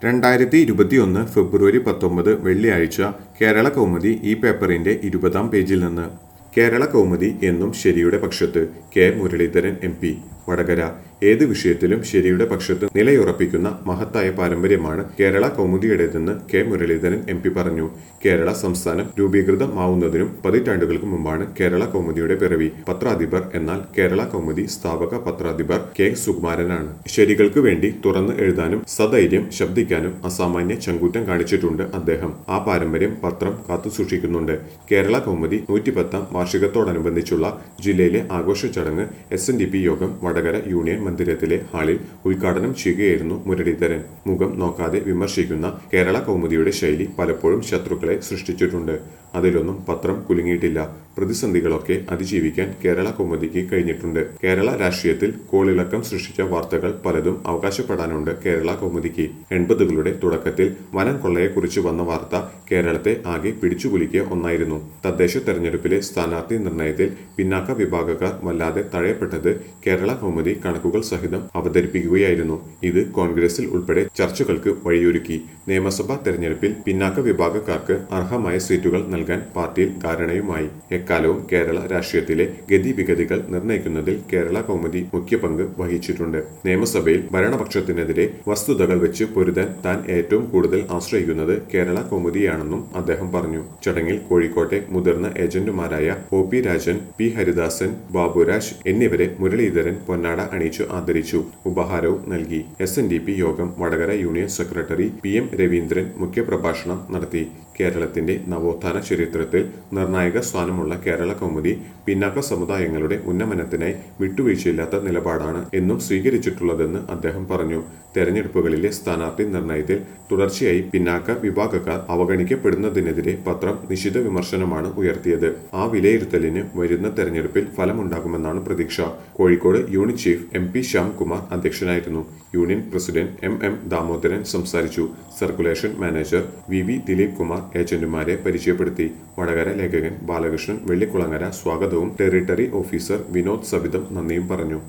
രണ്ടായിരത്തി ഇരുപത്തിയൊന്ന് ഫെബ്രുവരി പത്തൊമ്പത് വെള്ളിയാഴ്ച കേരള കൗമുദി ഈ പേപ്പറിന്റെ ഇരുപതാം പേജിൽ നിന്ന് കേരള കൗമുദി എന്നും ശരിയുടെ പക്ഷത്ത് K Muraleedharan M P Vadakara ഏത് വിഷയത്തിലും ശരിയുടെ പക്ഷത്ത് നിലയുറപ്പിക്കുന്ന മഹത്തായ പാരമ്പര്യമാണ് കേരള കൗമുദിയുടേതെന്ന് കെ മുരളീധരൻ എം പി പറഞ്ഞു കേരള സംസ്ഥാനം രൂപീകൃതമാവുന്നതിനും പതിറ്റാണ്ടുകൾക്ക് മുമ്പാണ് കേരള കൗമുദിയുടെ പിറവി പത്രാധിപർ എന്നാൽ കേരള കൗമുദി സ്ഥാപക പത്രാധിപർ കെ സുകുമാരനാണ് ശരികൾക്ക് വേണ്ടി തുറന്ന് എഴുതാനും സധൈര്യം ശബ്ദിക്കാനും അസാമാന്യ ചങ്കൂറ്റം കാണിച്ചിട്ടുണ്ട് അദ്ദേഹം ആ പാരമ്പര്യം പത്രം കാത്തുസൂക്ഷിക്കുന്നുണ്ട് കേരള കൗമുദി നൂറ്റിപ്പത്താം വാർഷികത്തോടനുബന്ധിച്ചുള്ള ജില്ലയിലെ ആഘോഷ ചടങ്ങ് എസ് എൻ ഡി പി യോഗം വടകര യൂണിയൻ മന്ദിരത്തിലെ ഹാളിൽ ഉദ്ഘാടനം ചെയ്യുകയായിരുന്നു മുരളീധരൻ മുഖം നോക്കാതെ വിമർശിക്കുന്ന കേരള കൗമുദിയുടെ ശൈലി പലപ്പോഴും ശത്രുക്കളെ സൃഷ്ടിച്ചിട്ടുണ്ട് അതിലൊന്നും പത്രം കുലുങ്ങിയിട്ടില്ല പ്രതിസന്ധികളൊക്കെ അതിജീവിക്കാൻ കേരള കൗമുദിക്ക് കഴിഞ്ഞിട്ടുണ്ട് കേരള രാഷ്ട്രീയത്തിൽ കോളിളക്കം സൃഷ്ടിച്ച വാർത്തകൾ പലതും അവകാശപ്പെടാനുണ്ട് കേരള കൗമുദിക്ക് എൺപതുകളുടെ തുടക്കത്തിൽ വനം കൊള്ളയെക്കുറിച്ച് വന്ന വാർത്ത കേരളത്തെ ആകെ പിടിച്ചുകുലുക്കിയ ഒന്നായിരുന്നു തദ്ദേശ തെരഞ്ഞെടുപ്പിലെ സ്ഥാനാർത്ഥി നിർണയത്തിൽ പിന്നാക്ക വിഭാഗക്കാർ വല്ലാതെ തഴയപ്പെട്ടത് കേരള കൗമുദി കണക്കുകൾ സഹിതം അവതരിപ്പിക്കുകയായിരുന്നു ഇത് കോൺഗ്രസിൽ ഉൾപ്പെടെ ചർച്ചകൾക്ക് വഴിയൊരുക്കി നിയമസഭാ തെരഞ്ഞെടുപ്പിൽ പിന്നാക്ക വിഭാഗക്കാർക്ക് അർഹമായ സീറ്റുകൾ നൽകാൻ പാർട്ടിയിൽ ധാരണയുമായി എക്കാലവും കേരള രാഷ്ട്രീയത്തിലെ ഗതിവിഗതികൾ നിർണ്ണയിക്കുന്നതിൽ കേരള കൗമുദി മുഖ്യ പങ്ക് വഹിച്ചിട്ടുണ്ട് നിയമസഭയിൽ ഭരണപക്ഷത്തിനെതിരെ വസ്തുതകൾ വെച്ച് പൊരുതാൻ താൻ ഏറ്റവും കൂടുതൽ ആശ്രയിക്കുന്നത് കേരള കൗമുദിയാണെന്നും അദ്ദേഹം പറഞ്ഞു ചടങ്ങിൽ കോഴിക്കോട്ടെ മുതിർന്ന ഏജന്റുമാരായ O P Rajan P Haridasan Baburaj എന്നിവരെ മുരളീധരൻ പൊന്നാട അണിയിച്ചു ആദരിച്ചു ഉപഹാരവും നൽകി എസ് എൻ ഡി പി യോഗം Vadakara union secretary P M Raveendran മുഖ്യപ്രഭാഷണം നടത്തി കേരളത്തിന്റെ നവോത്ഥാന ചരിത്രത്തിൽ നിർണായക സ്ഥാനമുള്ള കേരള കൗമുദി പിന്നാക്ക സമുദായങ്ങളുടെ ഉന്നമനത്തിനായി വിട്ടുവീഴ്ചയില്ലാത്ത നിലപാടാണ് എന്നും സ്വീകരിച്ചിട്ടുള്ളതെന്ന് അദ്ദേഹം പറഞ്ഞു തെരഞ്ഞെടുപ്പുകളിലെ സ്ഥാനാർത്ഥി നിർണയത്തിൽ തുടർച്ചയായി പിന്നാക്ക വിഭാഗക്കാർ അവഗണിക്കപ്പെടുന്നതിനെതിരെ പത്രം നിശിത വിമർശനമാണ് ഉയർത്തിയത് ആ വിലയിരുത്തലിന് വരുന്ന തെരഞ്ഞെടുപ്പിൽ ഫലമുണ്ടാകുമെന്നാണ് പ്രതീക്ഷ Kozhikode unit chief M P Shyamkumar അധ്യക്ഷനായിരുന്നു union president M M Damodaran സംസാരിച്ചു circulation manager V V Dileep Kumar ഏജന്റുമാരെ പരിചയപ്പെടുത്തി വടകര ലേഖകൻ ബാലകൃഷ്ണൻ വെള്ളിക്കുളങ്ങര സ്വാഗതവും ടെറിട്ടറി ഓഫീസർ വിനോദ് സബിതം നന്ദിയും പറഞ്ഞു